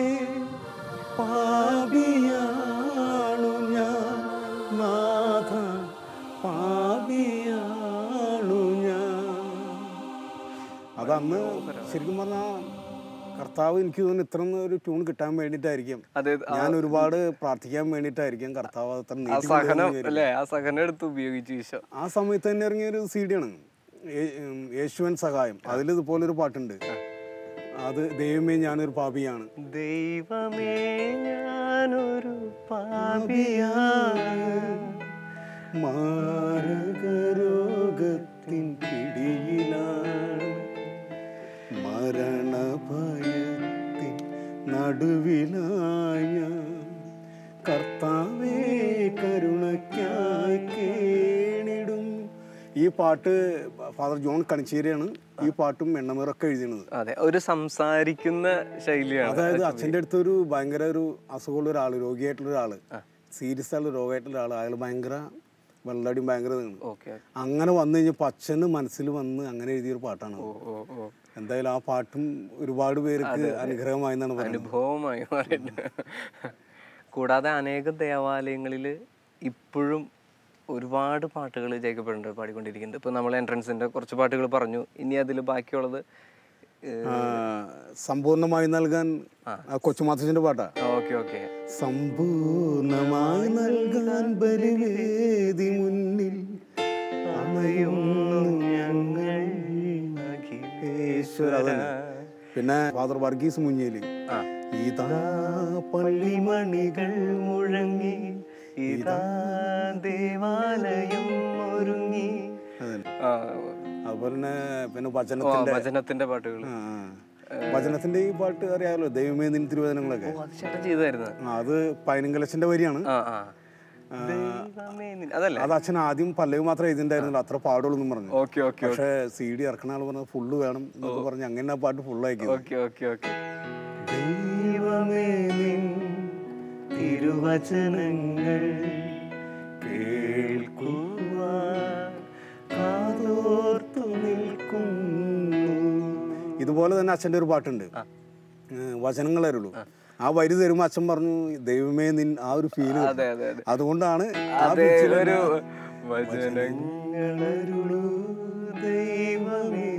പാപിയാണു ഞാൻ നാഥ പാപിയാണു ഞാൻ അതന്ന് ശരിക്കും പറഞ്ഞാൽ കർത്താവ് എനിക്ക് തോന്നുന്നു ഇത്ര ഒരു ട്യൂൺ കിട്ടാൻ വേണ്ടിയിട്ടായിരിക്കും അതെ ഞാൻ ഒരുപാട് പ്രാർത്ഥിക്കാൻ വേണ്ടിയിട്ടായിരിക്കും കർത്താവ് അത്ര ആ നീട്ടി സഹനം അല്ലേ ആ സഹനം എടുത്ത് ഉപയോഗിച്ചു ഈശോ ആ സമയത്ത് തന്നെ ഇറങ്ങിയ ഒരു സി ഡിയാണ് യേശുവൻ സഹായം അതിൽ ഇതുപോലൊരു പാട്ടുണ്ട് അത് ദൈവമേ ഞാനൊരു പാപിയാണ് ദൈവമേ ഞാനൊരു പാപിയാണ് മാരകരോഗത്തിൻ പിടിയിലാണ് മരണഭയത്തിൻ നടുവിലായ കർത്താവേ കരുണയ്ക്കായി കേണിടും ഈ പാട്ട് ഫാദർ ജോൺ കണിച്ചേരിയാണ് ഈ പാട്ടും എണ്ണമേറൊക്കെ എഴുതിയത് അതെ ഒരു സംസാരിക്കുന്ന ശൈലിയാണ് അതായത് അച്ഛൻ്റെ അടുത്ത് ഒരു ഭയങ്കര ഒരു അസുഖമുള്ള ഒരാൾ രോഗിയായിട്ടുള്ള ഒരാൾ സീരിയസ് ആയിട്ടുള്ള രോഗമായിട്ടുള്ള ഒരാൾ അയാൾ ഭയങ്കര വെള്ളടിയും ഭയങ്കര ഇതാണ് ഓക്കെ അങ്ങനെ വന്നു കഴിഞ്ഞപ്പോൾ അച്ഛന് മനസ്സിൽ വന്ന് അങ്ങനെ എഴുതിയൊരു പാട്ടാണ് ഓ ഓ ഓ എന്തായാലും ആ പാട്ടും ഒരുപാട് പേർക്ക് അനുഗ്രഹമായി എന്നാണ് പറയുന്നത് അനുഭവമായി മാറിയിട്ട് കൂടാതെ അനേകം ദേവാലയങ്ങളിൽ ഇപ്പോഴും ഒരുപാട് പാട്ടുകൾ ജയിക്കപ്പെടുന്നുണ്ട് പാടിക്കൊണ്ടിരിക്കുന്നുണ്ട് ഇപ്പോൾ നമ്മൾ എൻട്രൻസിൻ്റെ കുറച്ച് പാട്ടുകൾ പറഞ്ഞു ഇനി അതിൽ ബാക്കിയുള്ളത് ആ, സമ്പൂർണ്ണമായി നൽകാൻ ആ കൊച്ചുമാത്തച്ഛൻ്റെ പാട്ടാ ഓക്കെ ഓക്കെ സമ്പൂർണമായി നൽകാൻ ബലിവേദി മുന്നിൽ അമയുന്നു ഞങ്ങൾ ഈശ്വര അതന്നെ. പിന്നെ ഫാദർ വർഗീസ് മുഞ്ഞേലി ആ ഇതാ പള്ളിമണികൾ മുഴങ്ങി ഇതാ ദേവാലയം ഒരുങ്ങി അതന്നെ. ആ അതുപോലെ തന്നെ പിന്നെ ഓ, വചനത്തിന്റെ ഭജനത്തിന്റെ പാട്ടുകൾ ആ, ആ. വചനത്തിന്റെ ഈ പാട്ട് അറിയാമല്ലോ ദൈവമേ നിൻ തിരുവചനങ്ങളൊക്കെ ഓ അത് ചേട്ടൻ ചെയ്തായിരുന്നു ആ, അത് പൈനങ്കലച്ചന്റെ വരിയാണ് ആ ആ ദൈവമേ നിൻ- അതല്ലേ അത് അച്ഛൻ ആദ്യം പല്ലവി മാത്രമേ എഴുതിണ്ടായിരുന്നുള്ളൂ അത്ര പാടുള്ളൂ എന്നും പറഞ്ഞു ഓക്കെ ഓക്കെ പക്ഷേ സി ഡി ഇറക്കണ ആൾ പറഞ്ഞത് ഫുള്ള് വേണം എന്നൊക്കെ പറഞ്ഞ് അങ്ങനെ ആ പാട്ട് ഫുള്ള് അയക്കും ഓക്കെ ഓക്കെ ഓക്കെ ദൈവമേ നിൻ തിരുവചനങ്ങൾ കേൾക്കുവാൻ കാതോർത്തു നിൽക്കുന്നു ഇതുപോലെ തന്നെ അച്ഛൻ്റെ ഒരു പാട്ടുണ്ട് വചനങ്ങൾ തരുള്ളൂ ആ വരി തരുമ്പോൾ അച്ഛൻ പറഞ്ഞു ദൈവമേ നിൻ ആ ഒരു ഫീല് അതെ അതെ അതെ അതുകൊണ്ടാണ് ആ അതെ pitch ല് ഒരു വചനങ്ങളരുളൂ ദൈവമേ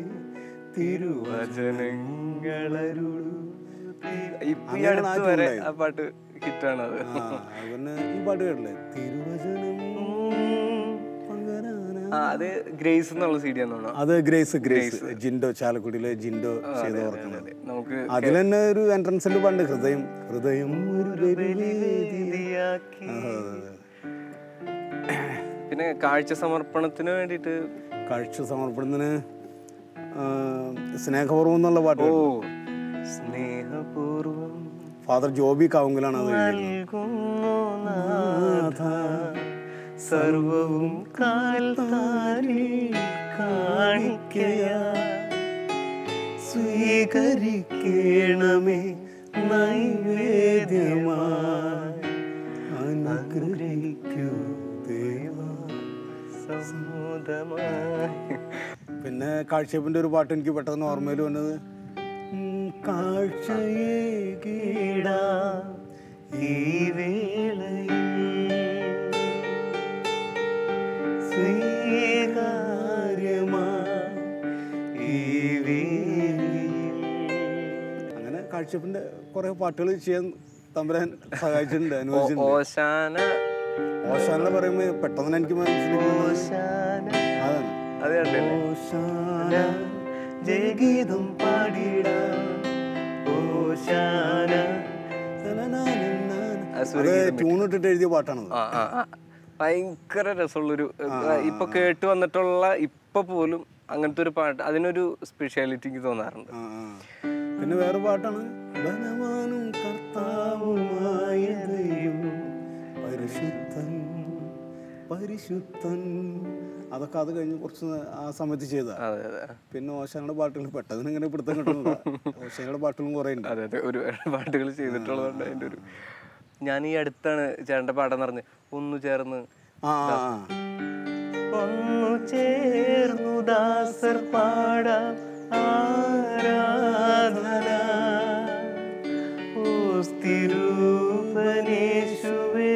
തിരുവചനങ്ങളരുളൂ ഇപ്പൊ ഈ അടുത്ത് വരെ ആ പാട്ട് ഹിറ്റാണ് അത് ആ, അതുപോലെ ഈ പാട്ട് കേട്ടില്ലേ തിരുവചനം പകരാനാ. ആ അത് ഗ്രേസ് എന്നുള്ള സി ഡി ആണെന്നാണോ അത് ഗ്രേസ് ഗ്രേസ് ജിൻഡോ ചാലക്കുടിയിലെ ജിൻഡോ ചെയ്ത് ഓർക്കുന്നത് അതെ നമുക്ക് അതിൽ തന്നെ ഒരു എൻട്രൻസിൽ പണ്ട് ഹൃദയം ഹൃദയം ഒരു ബലിവേദി. ആ, അതെ, അതെ. പിന്നെ കാഴ്ച സമർപ്പണത്തിന് വേണ്ടിയിട്ട് കാഴ്ച സമർപ്പണത്തിന് ആ, സ്നേഹപൂർവ്വം എന്നുള്ള പാട്ട് ഓ കേട്ടോ? സ്നേഹപൂർവം ഫാദർ ജോബി കാവുങ്കലാണ് അത് എഴുതിയത്. നൽകുന്നു നാഥ സർവവും കാൽത്താരിൽ കാണിക്കയാ സ്വീകരിക്കണമേ നൈവേദ്യമായി അനുഗ്രഹിക്കൂ ദേവ സമ്മതമായി പിന്നെ കാഴ്ചയപ്പിൻ്റെ ഒരു പാട്ട് എനിക്ക് പെട്ടെന്ന് ഓർമ്മയിൽ വന്നത് ഉം, കാഴ്ചയെ കീടാ ഈ വേളയിൽ സ്വീകാര്യമാ ഈ വേളയിൽ അങ്ങനെ കാഴ്ചയപ്പിൻ്റെ കുറേ പാട്ടുകൾ ചെയ്യാൻ തമ്പുരാൻ സഹായിച്ചിട്ടുണ്ട് അനുവദിച്ചിട്ടുണ്ട് ഓശാന ഓശാന പറയുമ്പോൾ പെട്ടെന്ന് തന്നെ എനിക്ക് മനസ്സിലാക്കുന്നത് ഓശാന അതാണ് അത് കണ്ടില്ലേ ഓശാന ജയഗീതം പാടിടാം ഓശാന ആ അത് സ്വരഗീതം ട്യൂൺ ഇട്ടിട്ട് എഴുതിയ പാട്ടാണത് ആ, ആ, ആ. ഭയങ്കര രസമുള്ളൊരു ഇപ്പൊ കേട്ട് വന്നിട്ടുള്ള ഇപ്പൊ പോലും അങ്ങനത്തെ ഒരു പാട്ട് അതിനൊരു സ്പെഷ്യാലിറ്റി എനിക്ക് തോന്നാറുണ്ട് ആ, ആ. പിന്നെ വേറെ പാട്ടാണ് ബലവാനും കർത്താവുമായ ദൈവം പരിശുദ്ധൻ പരിശുദ്ധൻ അതൊക്കെ അത് കഴിഞ്ഞ് കുറച്ച് ആ സമയത്ത് ചെയ്താ അതെ അതെ പിന്നെ ഓശാനയുടെ പാട്ടുകൾ പെട്ടെന്ന് ഇങ്ങനെ പിടുത്തം കിട്ടുന്നില്ല ഓശാനയുടെ പാട്ടുകളും കുറേ ഉണ്ട് അതെ അതെ ഒരു പാട്ടുകൾ ചെയ്തിട്ടുള്ളതുകൊണ്ട് അതിന്റെ ഒരു ഞാൻ ഈ അടുത്താണ് ചേട്ടന്റെ പാട്ടെന്ന് പറഞ്ഞ് ഒന്ന് ചേർന്ന് ആ ആ, ആ. ഒന്നു ചേർന്നു ദാസർ പാടാം ആരാധന ഓ സ്ഥിരൂപനേശുവേ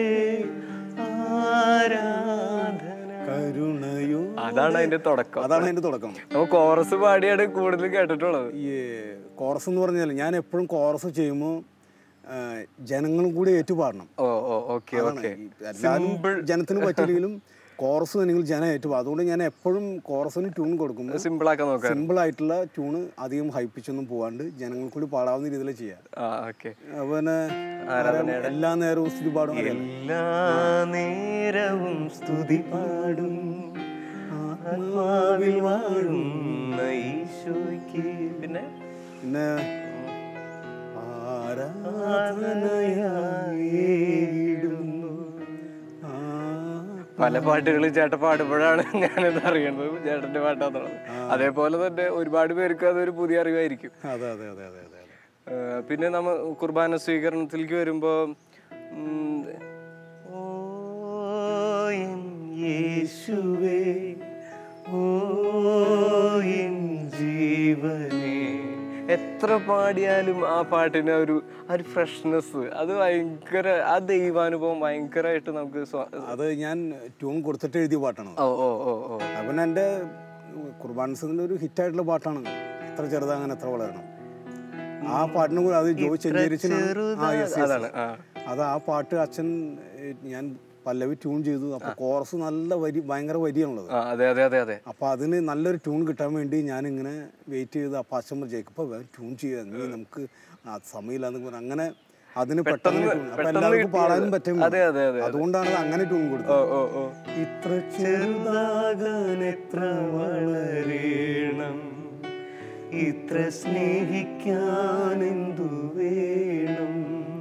ആരാധന കരുണയോ അതാണ് അതിന്റെ തുടക്കം അതാണ് അതിന്റെ തുടക്കം നമുക്ക് കോറസ് പാടിയാണ് കൂടുതൽ കേട്ടിട്ടുള്ളത് ഈ കോറസ് എന്ന് പറഞ്ഞാൽ ഞാൻ എപ്പോഴും കോറസ് ചെയ്യുമ്പോൾ ജനങ്ങളും കൂടി ഏറ്റുപാടണം ഓ ഓ ഓക്കെ അതാണ് ഓക്കെ ഈ എല്ലാവരും ജനത്തിന് പറ്റില്ലെങ്കിലും കോറസ് തന്നെങ്കിൽ ജനം ഏറ്റുപാടും അതുകൊണ്ട് ഞാൻ എപ്പോഴും കോറസിന് ട്യൂൺ കൊടുക്കുമ്പോൾ സിമ്പിൾ ആക്കാൻ നോക്കാം സിമ്പിൾ ആയിട്ടുള്ള ട്യൂണ് അധികം ഹൈപ്പിച്ചൊന്നും പോവാണ്ട് ജനങ്ങൾ കൂടി പാടാവുന്ന രീതിയിൽ ചെയ്യാം ആ ഓക്കെ അതുപോലെ എല്ലാ നേരവും സ്തുതി പാടും അറിയാലോ. എല്ലാ നേരവും സ്തുതി പാടും ആത്മാവിൽ വാഴുന്ന ഈശോയ്ക്ക് പിന്നെ പിന്നെ ആരാധനയായിടുന്നു ആ പല പാട്ടുകളും ചേട്ടൻ പാടുമ്പോഴാണ് ഞാനിത് അറിയുന്നത് ചേട്ടന്റെ പാട്ടാന്നുള്ളത് അതേപോലെ തന്നെ ഒരുപാട് പേർക്ക് അതൊരു പുതിയ അറിവായിരിക്കും അതെ അതെ അതെ അതെ അതെ അതെ ഏഹ് പിന്നെ നമ്മ കുർബാന സ്വീകരണത്തിലേക്ക് വരുമ്പോ ഉം, ഓ എൻ യേശുവേ ഓ എൻ ജീവനേ എത്ര പാടിയാലും ആ പാട്ടിന് ഒരു ആ ഒരു ഫ്രഷ്നെസ് അത് ഭയങ്കര ആ ദൈവാനുഭവം ഭയങ്കരമായിട്ട് നമുക്ക് സ്വ- അത് ഞാൻ ട്യൂൺ കൊടുത്തിട്ട് എഴുതിയ പാട്ടാണ് ഓ ഓ ഓ ഓ അവൻ എൻ്റെ കുർബാൻ സിംഗിൻ്റെ ഒരു ഹിറ്റായിട്ടുള്ള പാട്ടാണ് എത്ര ചെറുതാകാൻ എത്ര വളരണം ആ പാട്ടിനും കൂടെ അത് ജോയി ചെഞ്ചേരിച്ചിന് ആ yes, yes, അതാണ് yes. ആ അത് ആ പാട്ട് അച്ഛൻ ഏ, ഞാൻ പല്ലവി ട്യൂൺ ചെയ്തു അപ്പോൾ കോറസ് നല്ല വരി ഭയങ്കര വരിയാണുള്ളത് ആ, അതെ അതെ അതെ അതെ അപ്പോൾ അതിന് നല്ലൊരു ട്യൂൺ കിട്ടാൻ വേണ്ടി ഞാനിങ്ങനെ വെയിറ്റ് ചെയ്ത് അപ്പോൾ അച്ഛൻ പറഞ്ഞു ജയിക്കപ്പോൾ വേഗം ട്യൂൺ ചെയ്യാൻ നീ നമുക്ക് ആ സമയമില്ലാന്ന് പറഞ്ഞു അങ്ങനെ അതിന് പെട്ടെന്ന് tune. അപ്പോൾ പെട്ടെന്ന് എല്ലാവർക്കും കിട്ടിയത്. പാടാനും പറ്റും അതെ, അതെ, അതെ, അതെ. അതുകൊണ്ടാണ് അത് അങ്ങനെ ട്യൂൺ ഓ കൊടുത്തത് ഓ ഓ ഇത്ര ചെറുതാകാൻ എത്ര വളരേണം ഇത്ര സ്നേഹിക്കാൻ എന്തു വേണം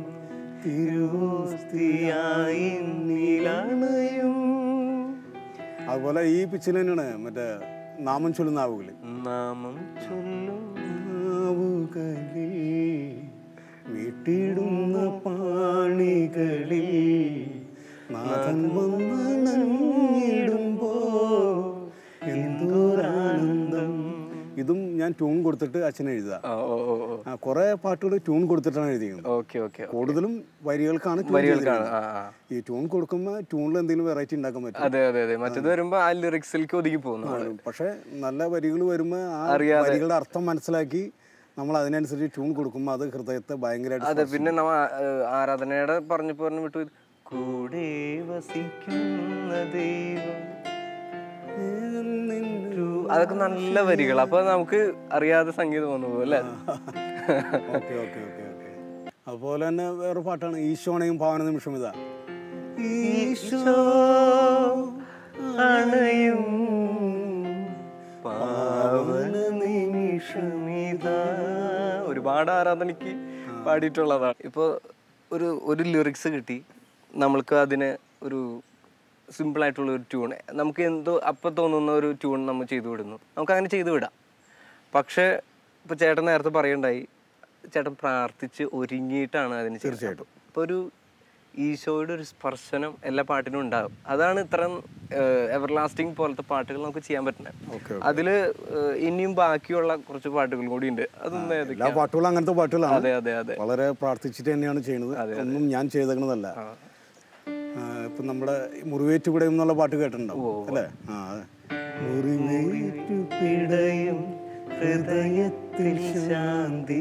തിരുവോസ്തിയായി നിലണയും അതുപോലെ ഈ പിച്ചിൽ തന്നെയാണ് മറ്റേ നാമം ചൊല്ലുന്ന ആവുകൾ നാമം ചൊല്ലും ആവുകളിൽ വീട്ടിടുന്ന പാണികളിൽ നാഥൻ വന്നണഞ്ഞിടുമ്പോ എന്തോരാനന്ദം ഇതും ഞാൻ ട്യൂൺ കൊടുത്തിട്ട് അച്ഛൻ എഴുതുക ആ, ഓ ഓ ഓ ആ, കുറേ പാട്ടുകൾ ട്യൂൺ കൊടുത്തിട്ടാണ് എഴുതിയത് ഓക്കെ ഓക്കെ കൂടുതലും വരികൾക്കാണ് tune വരികൾക്കാണ് ആ ചെയ്തിരിക്കുന്നത്. ആ ഈ ട്യൂൺ കൊടുക്കുമ്പോൾ ട്യൂണിൽ എന്തെങ്കിലും വെറൈറ്റി ഉണ്ടാക്കാൻ പറ്റും അതെ അതെ അതെ മറ്റേത് വരുമ്പോ ആ ലിറിക്സിലേക്ക് ഒതുങ്ങി പോകുന്നു നമ്മള്. പക്ഷെ നല്ല വരികൾ വരുമ്പോൾ ആ അറിയാതെ. വരികളുടെ അർത്ഥം മനസ്സിലാക്കി നമ്മൾ അതിനനുസരിച്ച് ട്യൂൺ കൊടുക്കുമ്പോൾ അത് ഹൃദയത്തെ ഭയങ്കരമായിട്ട് അതെ പിന്നെ നമ്മ ആ- ആരാധനയുടെ പറഞ്ഞു പറഞ്ഞു വിട്ടു കൂടെ വസിക്കുന്ന ദൈവം ഒരു- അതൊക്കെ നല്ല വരികൾ അപ്പൊ നമുക്ക് അറിയാതെ സംഗീതം വന്നു പോകും അല്ലേ ഓക്കെ ഓക്കെ ഓക്കെ ഓക്കെ അതുപോലെ തന്നെ വേറെ പാട്ടാണ് ഈശോണയും ഭാവന നിമിഷം ഇതാ ഈശോ അണയും പാവന നിമിഷമിതാ ഒരുപാട് ആരാധനയ്ക്ക് പാടിയിട്ടുള്ളതാണ് ഇപ്പോൾ ഒരു ഒരു ലിറിക്സ് കിട്ടി നമ്മൾക്ക് അതിന് ഒരു സിമ്പിൾ ആയിട്ടുള്ള ഒരു ട്യൂൺ നമുക്ക് എന്തോ അപ്പം തോന്നുന്ന ഒരു ട്യൂൺ നമ്മൾ ചെയ്തു വിടുന്നു നമുക്ക് അങ്ങനെ ചെയ്തു വിടാം പക്ഷേ ഇപ്പോൾ ചേട്ടൻ നേരത്തെ പറയണ്ടായി ചേട്ടൻ പ്രാർത്ഥിച്ച് ഒരുങ്ങിയിട്ടാണ് അതിന് തീർച്ചയായിട്ടും ഇപ്പോൾ ഒരു ഈശോയുടെ ഒരു സ്പർശനം എല്ലാ പാട്ടിനും ഉണ്ടാകും അതാണ് ഇത്രയും എവർലാസ്റ്റിംഗ് പോലത്തെ പാട്ടുകൾ നമുക്ക് ചെയ്യാൻ പറ്റുന്നത് ഓക്കെ അതില് ഏഹ്, ഇനിയും ബാക്കിയുള്ള കുറച്ച് പാട്ടുകളും കൂടി ഉണ്ട് അതൊന്നും ഏതൊക്കെയാ? എല്ലാ പാട്ടുകളും അങ്ങനത്തെ പാട്ടുകളാണ് അതെ അതെ അതെ വളരെ പ്രാർത്ഥിച്ചിട്ട് തന്നെയാണ് ചെയ്യുന്നത് ഒന്നും ഞാൻ ചെയ്തേക്കണതല്ല ഇപ്പം നമ്മുടെ ഈ മുറിവേറ്റ് പിടയും എന്നുള്ള പാട്ട് കേട്ടിട്ടുണ്ടാവും അല്ലേ ആ അതെ. മുറിവേറ്റു പിടയും ഹൃദയത്തിൽ ശാന്തി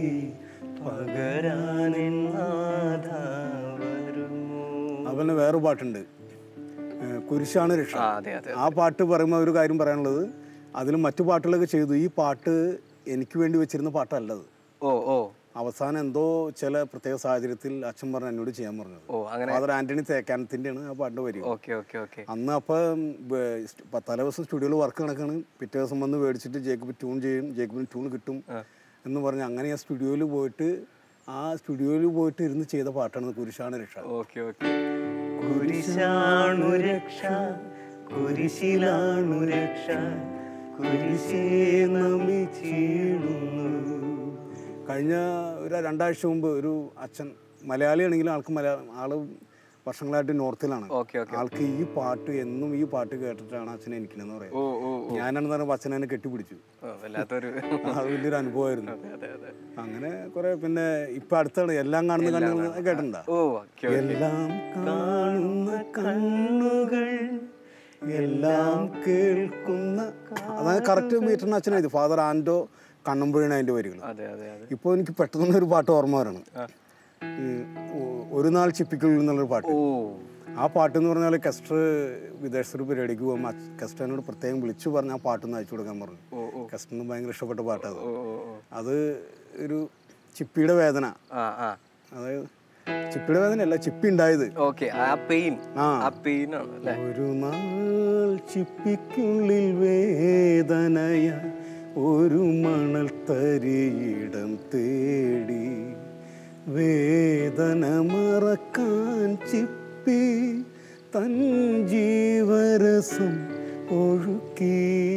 പകരാനെന്നാഥ വരുമോ അതുപോലെ വേറെ പാട്ടുണ്ട് ഏ, കുരിശാണ് രക്ഷ ആ അതെ അതെ ആ പാട്ട് പറയുമ്പോൾ ഒരു കാര്യം പറയാനുള്ളത് അതിൽ മറ്റു പാട്ടുകളൊക്കെ ചെയ്തു ഈ പാട്ട് എനിക്ക് വേണ്ടി വെച്ചിരുന്ന പാട്ടല്ലത് ഓ ഓ അവസാനം എന്തോ ചില പ്രത്യേക സാഹചര്യത്തിൽ അച്ഛൻ പറഞ്ഞു എന്നോട് ചെയ്യാൻ പറഞ്ഞത് ഓ അങ്ങനെ ഫാദർ ആന്റണി തേക്കാനത്തിൻ്റെയാണ് ആ പാട്ട് വരിക ഓക്കെ ഓക്കെ ഓക്കെ അന്ന് അപ്പം തലേ ദിവസം സ്റ്റുഡിയോയിൽ വർക്ക് നടക്കാണ് പിറ്റേ ദിവസം വന്ന് മേടിച്ചിട്ട് ജേക്കബ് ട്യൂൺ ചെയ്യും ജേക്കബിന് ട്യൂൺ കിട്ടും എന്ന് പറഞ്ഞ് അങ്ങനെ ആ സ്റ്റുഡിയോയിൽ പോയിട്ട് ആ സ്റ്റുഡിയോയിൽ പോയിട്ട് ഇരുന്ന് ചെയ്ത പാട്ടാണ് കുരിശാണ് രക്ഷ ഓക്കെ ഓക്കെ കുരിശാണു രക്ഷ കുരിശിലാണു രക്ഷ കുരിശേ നമിച്ചിടുന്നു കഴിഞ്ഞ ഒരു രണ്ടാഴ്ച മുമ്പ് ഒരു അച്ഛൻ മലയാളിയാണെങ്കിലും ആൾക്ക് മലയാളം ആള് വർഷങ്ങളായിട്ട് നോർത്തിലാണ് ഓക്കെ ഓക്കെ ആൾക്ക് ഈ പാട്ട് എന്നും ഈ പാട്ട് കേട്ടിട്ടാണ് അച്ഛൻ എനിക്കണെന്ന് പറയാം ഓ ഓ ഞാനാണെന്ന് പറയുമ്പോൾ അച്ഛൻ എന്നെ കെട്ടിപ്പിടിച്ചു ഓ, വല്ലാത്തൊരു അത് വലിയൊരു അനുഭവമായിരുന്നു അതെ അതെ അങ്ങനെ കുറെ പിന്നെ ഇപ്പൊ അടുത്താണ് എല്ലാം കാണുന്ന കണ്ണുകൾ കേട്ടിട്ടുണ്ടോ ഓ ഓക്കെ എല്ലാം കാണുന്ന കണ്ണുകൾ എല്ലാം കേൾക്കുന്ന അതായത് കറക്റ്റ് മീറ്ററിന് അച്ഛൻ എഴുതി ഫാദർ ആൻഡോ കണ്ണമ്പുഴയാണ് അതിന്റെ വരികൾ അതെ അതെ അതെ ഇപ്പോൾ എനിക്ക് പെട്ടെന്ന് ഒരു പാട്ട് ഓർമ്മ വരണം ഈ ഒ- ഒരു നാൾ ചിപ്പിക്കുള്ളിൽ എന്നുള്ളൊരു പാട്ട് ഓ ആ പാട്ട് എന്ന് പറഞ്ഞാൽ കസ്റ്റർ വിദേശത്തൊരു പരിപാടിക്ക് പോകുമ്പോൾ കസ്റ്ററിനോട് പ്രത്യേകം വിളിച്ചു പറഞ്ഞ് ആ പാട്ടൊന്ന് അയച്ചു കൊടുക്കാൻ പറഞ്ഞു ഓ ഓ കസ്റ്ററിന് ഭയങ്കര ഇഷ്ടപ്പെട്ട പാട്ടത് ഓ ഓ ഓ അത് ഒരു ചിപ്പിയുടെ വേദന ആ ആ അതായത് ചിപ്പിയുടെ വേദന അല്ല ചിപ്പി ഉണ്ടായത് ഓക്കെ ആ പെയിൻ ആ ആ പെയിൻ ആണ് അല്ലേ ഒരു നാൾ ചിപ്പിക്കുള്ളിൽ വേദനയ ഒരു മണൽ തരിയിടം തേടി വേദന മറക്കാൻ ചിപ്പി തൻ ജീവരസം ഒഴുക്കി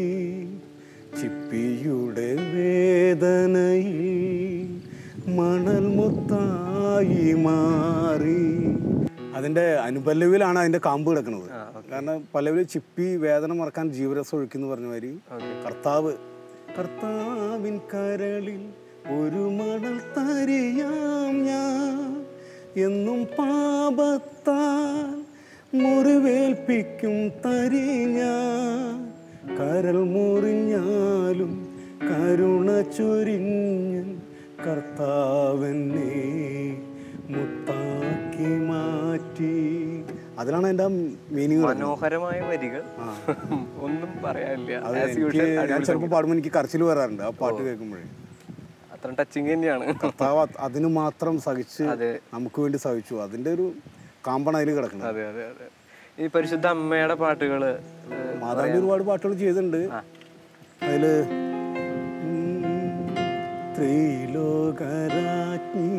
ചിപ്പിയുടെ വേദനയിൽ മണൽ മുത്തായി മാറി അതിൻ്റെ അനുപല്ലവിയിലാണ് അതിൻ്റെ കാമ്പ് കിടക്കുന്നത് കാരണം പല്ലവിൽ ചിപ്പി വേദന മറക്കാൻ ജീവരസം ഒഴുക്കി പറഞ്ഞ മാതിരി കർത്താവ് കർത്താവിൻ കരളിൽ ഒരു മണൽ തരിയാം ഞാൻ എന്നും പാപത്താൽ മുറിവേൽപ്പിക്കും തരി ഞാൻ കരൾ മുറിഞ്ഞാലും കരുണ ചൊരിഞ്ഞ് കർത്താവെന്നെ മുത്താക്കി മാറ്റി അതിലാണ് എൻ്റെ മീനിങ് മനോഹരമായ വരികൾ ഒന്നും പറയാനില്ല അത് As എനിക്ക് usual, ഞാൻ അടിപൊളി ചിലപ്പോൾ പാടുമ്പോൾ എനിക്ക് കരച്ചിൽ വരാറുണ്ട് ആ പാട്ട് കേൾക്കുമ്പോഴേ അത്ര ടച്ചിങ് തന്നെയാണ് കർത്താവ് അത് അതിന് മാത്രം സഹിച്ച് അതെ. നമുക്ക് നമുക്ക് വേണ്ടി സഹിച്ചു അതിൻ്റെ ഒരു കാമ്പണ അതിൽ കിടക്കുന്നത് അതെ അതെ അതെ ഈ പരിശുദ്ധ അമ്മയുടെ പാട്ടുകള് ഏഹ്, മാതാവിൻ്റെ ഒരുപാട് പാട്ടുകൾ ചെയ്തിട്ടുണ്ട് അതില് ത്രിലോകരാജ്ഞി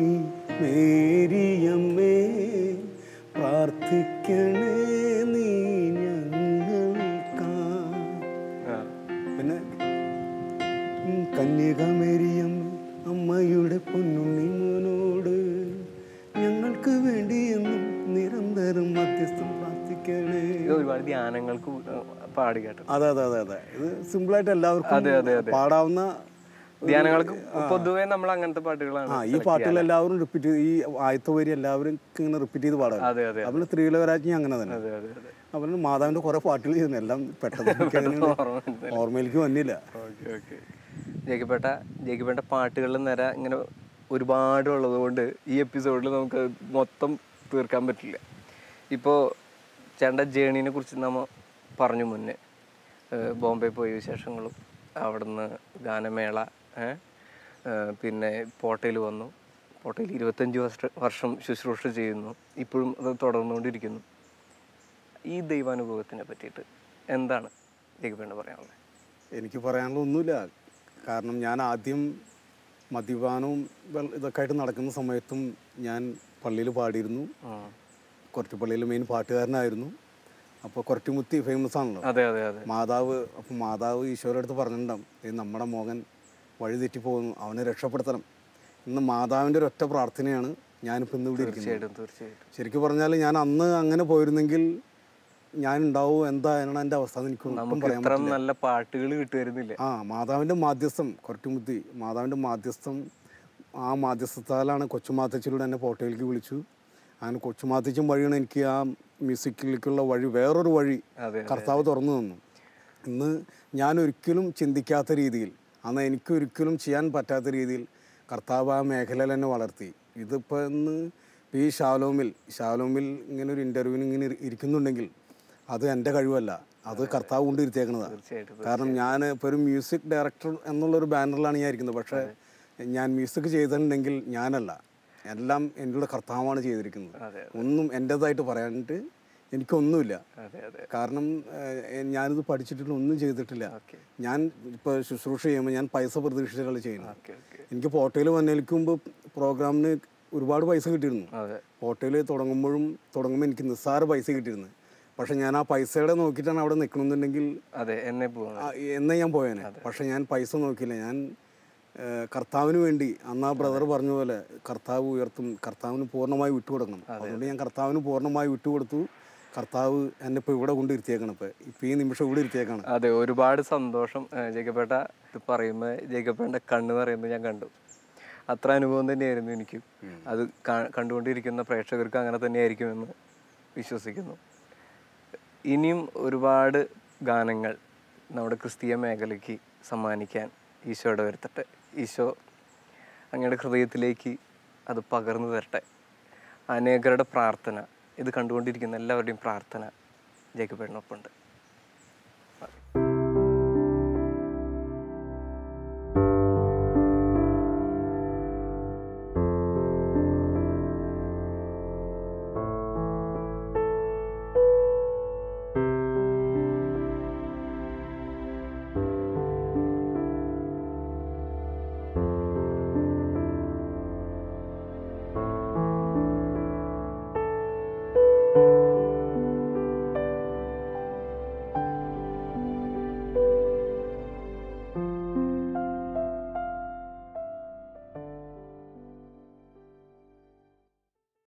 മേരിയമ്മേ പ്രാർത്ഥിക്കണേ നീ ഞങ്ങൾക്കാ ആ, പിന്നെ ഉം, കന്യകമേരിയം അമ്മയുടെ പൊന്നുണ്ണി മോനോട് ഞങ്ങൾക്ക് വേണ്ടി എന്നും നിരന്തരം മധ്യസ്ഥം പ്രാർത്ഥിക്കണേ ഇത് ഒരുപാട് ധ്യാനങ്ങൾക്ക് ഏഹ്, പാടി കേട്ടു അതെ അതെ അതെ അതെ ഇത് സിമ്പിളായിട്ട് എല്ലാവർക്കും അതെ, അതെ, അതെ. പാടാവുന്ന ധ്യാനങ്ങൾക്ക് പൊതുവേ നമ്മൾ അങ്ങനത്തെ പാട്ടുകളാണ് ആ ഈ പാട്ടുകൾ എല്ലാവരും റിപ്പീറ്റ് ചെയ്ത് ഈ ആയത്ത വരി എല്ലാവരും ഇങ്ങനെ റിപ്പീറ്റ് ചെയ്ത് പാടാം അതെ അതെ അവന് സ്ത്രീലവരാജ്ഞി അങ്ങനെ തന്നെ അതെ അതെ അതെ അവന് മാതാവിന്റെ കുറെ പാട്ടുകൾ ചെയ്യുന്നു എല്ലാം പെട്ടെന്ന് എനിക്ക് അങ്ങനെ ഓർമ്മ ഓർമ്മയിലേക്ക് വന്നില്ല ഓക്കെ ഓക്കെ ജയിക്കപ്പെട്ട ജയിക്കപ്പെട്ട പാട്ടുകളിൽ നിര ഇങ്ങനെ ഒരുപാട് ഉള്ളത് കൊണ്ട് ഈ എപ്പിസോഡിൽ നമുക്ക് മൊത്തം തീർക്കാൻ പറ്റില്ല ഇപ്പോൾ ചേട്ടൻ്റെ ജേണീനെ കുറിച്ച് നമ്മൾ പറഞ്ഞു മുന്നേ ഏഹ് ബോംബെ പോയ വിശേഷങ്ങളും അവിടുന്ന് ഗാനമേള ഏഹ് ഏഹ് പിന്നെ പോട്ടയിൽ വന്നു പോട്ടയിൽ ഇരുപത്തഞ്ച് വർഷ വർഷം ശുശ്രൂഷ ചെയ്യുന്നു ഇപ്പോഴും അത് തുടർന്നുകൊണ്ടിരിക്കുന്നു ഈ ദൈവാനുഭവത്തിനെ പറ്റിയിട്ട് എന്താണ് ജയിക്കപ്പേണ്ട പറയാനുള്ളത് എനിക്ക് പറയാനുള്ള ഒന്നുമില്ല കാരണം ഞാൻ ആദ്യം മദ്യപാനവും വെള്ള- ഇതൊക്കെ ആയിട്ട് നടക്കുന്ന സമയത്തും ഞാൻ പള്ളിയിൽ പാടിയിരുന്നു ഉം. കൊരട്ടിപ്പള്ളിയിൽ മെയിൻ പാട്ടുകാരനായിരുന്നു അപ്പോൾ കൊരട്ടിമുത്തി ഫേമസ് ആണല്ലോ അതെ അതെ അതെ മാതാവ് അപ്പം മാതാവ് ഈശോയുടെ അടുത്ത് പറഞ്ഞിട്ടുണ്ടാവും "ദേ നമ്മുടെ മോഹൻ വഴി തെറ്റിപ്പോകുന്നു അവനെ രക്ഷപ്പെടുത്തണം ഇന്ന് മാതാവിൻ്റെ ഒരൊറ്റ പ്രാർത്ഥനയാണ് ഞാനിപ്പോൾ ഇന്ന് ഇവിടെ ഇരിക്കുന്നത് തീർച്ചയായിട്ടും തീർച്ചയായിട്ടും ശരിക്കും പറഞ്ഞാൽ ഞാൻ അന്ന് അങ്ങനെ പോയിരുന്നെങ്കിൽ ഞാൻ ഉണ്ടാവും എന്തായാണ് എൻ്റെ അവസ്ഥ എന്ന് എനിക്ക് ഒട്ടും നമുക്ക് പറയാൻ ഇത്ര പറ്റില്ല നല്ല പാട്ടുകൾ കിട്ടുമായിരുന്നില്ല ആ മാതാവിൻ്റെ മാധ്യസ്ഥം കൊരട്ടിമുത്തി മാതാവിൻ്റെ മാധ്യസ്ഥം ആ മാധ്യസ്ഥത്താലാണ് കൊച്ചുമാത്തച്ചിലൂടെ എന്നെ പോട്ടയിലേക്ക് വിളിച്ചു അങ്ങനെ കൊച്ചുമാത്തച്ചും വഴിയാണ് എനിക്ക് ആ മ്യൂസിക്കിലേക്കുള്ള വഴി വേറൊരു വഴി അതെ, കർത്താവ് തുറന്നു തന്നു ഇന്ന് ഞാൻ ഒരിക്കലും ചിന്തിക്കാത്ത രീതിയിൽ അന്ന് എനിക്ക് ഒരിക്കലും ചെയ്യാൻ പറ്റാത്ത രീതിയിൽ കർത്താവ് ആ മേഖലയിൽ എന്നെ വളർത്തി ഇതിപ്പോൾ ഇന്ന് ഈ ഷാലോമിൽ ഷാലോമിൽ ഇങ്ങനെ ഒരു ഇൻ്റർവ്യൂവിന് ഇങ്ങനെ ഇരി- ഇരിക്കുന്നുണ്ടെങ്കിൽ അത് എൻ്റെ കഴിവല്ല അത് കർത്താവ് കൊണ്ട് ഇരുത്തിയേക്കണതാണ് തീർച്ചയായിട്ടും കാരണം ഞാൻ ഇപ്പോൾ ഒരു മ്യൂസിക് ഡയറക്ടർ എന്നുള്ളൊരു ബാനറിലാണ് ഞാൻ ഇരിക്കുന്നത് പക്ഷേ ഞാൻ മ്യൂസിക് ചെയ്തിട്ടുണ്ടെങ്കിൽ ഞാനല്ല എല്ലാം എൻ്റെ കർത്താവാണ് ചെയ്തിരിക്കുന്നത് അതെ, ഒന്നും എൻ്റേതായിട്ട് പറയാനിട്ട് എനിക്കൊന്നുമില്ല അതെ അതെ കാരണം ഏഹ്, ഞാനിത് പഠിച്ചിട്ടില്ല ഒന്നും ചെയ്തിട്ടില്ല ഓക്കെ ഞാൻ ഇപ്പോൾ ശുശ്രൂഷ ചെയ്യുമ്പോൾ ഞാൻ പൈസ പ്രതീക്ഷിച്ചിട്ടാണ് ചെയ്യുന്നത് ഓക്കെ ഓക്കെ എനിക്ക് പോട്ടയിൽ വന്നേൽക്കുമ്പോൾ പ്രോഗ്രാമിന് ഒരുപാട് പൈസ കിട്ടിയിരുന്നു അതെ ഹോട്ടൽ തുടങ്ങുമ്പോഴും തുടങ്ങുമ്പോൾ എനിക്ക് നിസ്സാര പൈസ കിട്ടിയിരുന്നു പക്ഷെ ഞാൻ ആ പൈസയുടെ നോക്കിയിട്ടാണ് അവിടെ നിൽക്കണമെന്നുണ്ടെങ്കിൽ അതെ എന്നെ പോവാണ് ആ, എന്നേ ഞാൻ പോയേനെ പക്ഷെ ഞാൻ പൈസ നോക്കിയില്ല ഞാൻ ഏ, കർത്താവിന് വേണ്ടി അന്ന് ആ ബ്രദർ പറഞ്ഞ പോലെ കർത്താവ് ഉയർത്തും കർത്താവിന് പൂർണ്ണമായി വിട്ടുകൊടുക്കണം അതുകൊണ്ട് ഞാൻ കർത്താവിന് പൂർണ്ണമായി വിട്ടുകൊടുത്തു കർത്താവ് എന്നെ ഇപ്പോൾ ഇവിടെ കൊണ്ട് ഇരുത്തിയേക്കണം ഇപ്പോൾ ഇപ്പോൾ ഈ നിമിഷം ഇവിടെ ഇരുത്തിയേക്കാണ് അതെ ഒരുപാട് സന്തോഷം ഏഹ് ജേക്കപ്പേട്ട ഇത് പറയുമ്പോൾ ജേക്കപ്പേട്ടൻ്റെ കണ്ണ് പറയുന്നത് ഞാൻ കണ്ടു അത്ര അനുഭവം തന്നെയായിരുന്നു എനിക്ക് അത് കാ- കണ്ടുകൊണ്ടിരിക്കുന്ന പ്രേക്ഷകർക്ക് അങ്ങനെ തന്നെയായിരിക്കുമെന്ന് വിശ്വസിക്കുന്നു ഇനിയും ഒരുപാട് ഗാനങ്ങൾ നമ്മുടെ ക്രിസ്തീയ മേഖലയ്ക്ക് സമ്മാനിക്കാൻ ഈശോയുടെ വരുത്തട്ടെ ഈശോ അങ്ങയുടെ ഹൃദയത്തിലേക്ക് അത് പകർന്നു തരട്ടെ അനേകരുടെ പ്രാർത്ഥന ഇത് കണ്ടുകൊണ്ടിരിക്കുന്ന എല്ലാവരുടെയും പ്രാർത്ഥന ജേക്കപ്പേട്ടനൊപ്പമുണ്ട്